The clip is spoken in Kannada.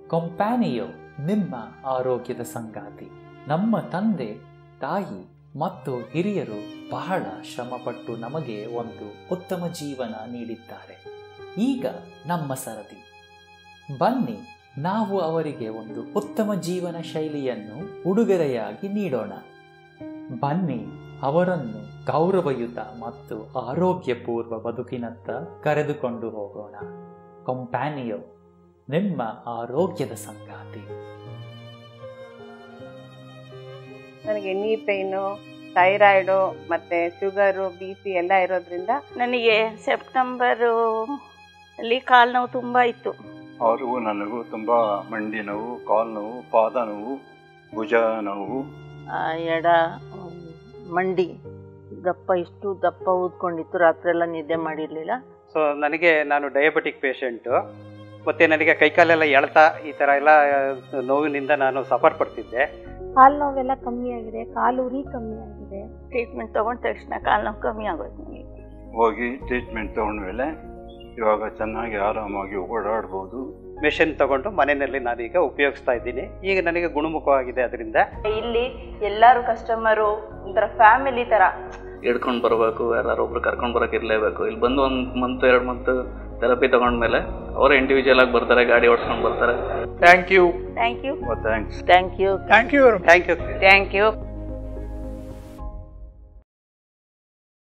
ಕೊಂಪ್ಯಾನಿಯೋ ನಿಮ್ಮ ಆರೋಗ್ಯದ ಸಂಗಾತಿ ನಮ್ಮ ತಂದೆ ತಾಯಿ ಮತ್ತು ಹಿರಿಯರು ಬಹಳ ಶ್ರಮಪಟ್ಟು ನಮಗೆ ಒಂದು ಉತ್ತಮ ಜೀವನ ನೀಡಿದ್ದಾರೆ ಈಗ ನಮ್ಮ ಸರದಿ ಬನ್ನಿ ನಾವು ಅವರಿಗೆ ಒಂದು ಉತ್ತಮ ಜೀವನ ಶೈಲಿಯನ್ನು ಉಡುಗೊರೆಯಾಗಿ ನೀಡೋಣ ಬನ್ನಿ ಅವರನ್ನು ಗೌರವಯುತ ಮತ್ತು ಆರೋಗ್ಯಪೂರ್ವ ಬದುಕಿನತ್ತ ಕರೆದುಕೊಂಡು ಹೋಗೋಣ ಕೊಂಪ್ಯಾನಿಯೋ ನಿಮ್ಮ ಆರೋಗ್ಯದ ಸಂಗಾತಿ ನನಗೆ ನೀ ಪೈನು ಥೈರಾಯ್ಡು ಮತ್ತೆ ಶುಗರು ಬಿ ಪಿ ಎಲ್ಲ ಇರೋದ್ರಿಂದ ನನಗೆ ಸೆಪ್ಟೆಂಬರು ಅಲ್ಲಿ ಕಾಲು ನೋವು ತುಂಬ ಇತ್ತು ಅವ್ರಿಗೂ ನನಗೂ ತುಂಬ ಮಂಡಿ ನೋವು ಕಾಲು ನೋವು ಪಾದ ನೋವು ಭುಜ ನೋವು ಆ ಎಡ ಹ್ಮ್, ಮಂಡಿ ದಪ್ಪ ಇಷ್ಟು ದಪ್ಪ ಊದ್ಕೊಂಡಿತ್ತು ರಾತ್ರಿ ಎಲ್ಲ ನಿದ್ದೆ ಮಾಡಿರಲಿಲ್ಲ ಸೊ ನನಗೆ ನಾನು ಡಯಾಬಿಟಿಕ್ ಪೇಷಂಟು ಮತ್ತು ನನಗೆ ಕೈಕಾಲೆಲ್ಲ ಎಳ್ತಾ ಈ ಥರ ಎಲ್ಲ ಆ, ನೋವಿನಿಂದ ನಾನು ಸಫರ್ ಪಡ್ತಿದ್ದೆ ಕಾಲು ನೋವೆಲ್ಲ ಕಮ್ಮಿ ಆಗಿದೆ ಕಾಲು ಉರಿ ಕಮ್ಮಿ ಆಗಿದೆ ಟ್ರೀಟ್ಮೆಂಟ್ ತೊಗೊಂಡ ತಕ್ಷಣ ಕಾಲು ನೋವು ಕಮ್ಮಿ ಆಗೋಯ್ತು ನನಗೆ ಹೋಗಿ ಟ್ರೀಟ್ಮೆಂಟ್ ತಗೊಂಡ್ಮೇಲೆ ಇವಾಗ ಚೆನ್ನಾಗಿ ಆರಾಮಾಗಿ ಓಡಾಡ್ಬೋದು ಮೆಷಿನ್ ತಗೊಂಡು ಮನೆಯಲ್ಲಿ ನಾನೀಗ ಉಪಯೋಗಿಸ್ತಾ ಇದ್ದೀನಿ ಈಗ ನನಗೆ ಗುಣಮುಖವಾಗಿದೆ ಅದರಿಂದ ಇಲ್ಲಿ ಎಲ್ಲರೂ ಕಸ್ಟಮರು ಒಂಥರ ಫ್ಯಾಮಿಲಿ ಥರ ಹಿಡ್ಕೊಂಡು ಬರಬೇಕು ಯಾರು ಒಬ್ರು ಕರ್ಕೊಂಡು ಬರೋಕೆ ಇರಲೇಬೇಕು ಇಲ್ಲಿ ಬಂದು ಒಂದು ಮಂತ್ ಎರಡು ಮಂತ್ ಥೆರಪಿ ತಗೊಂಡ್ಮೇಲೆ ಅವರು ಇಂಡಿವಿಜುವಲ್ ಆಗಿ ಬರ್ತಾರೆ ಗಾಡಿ ಓಡಿಸ್ಕೊಂಡು ಬರ್ತಾರೆ thank you thank you thanks thank you thank you thank you thank you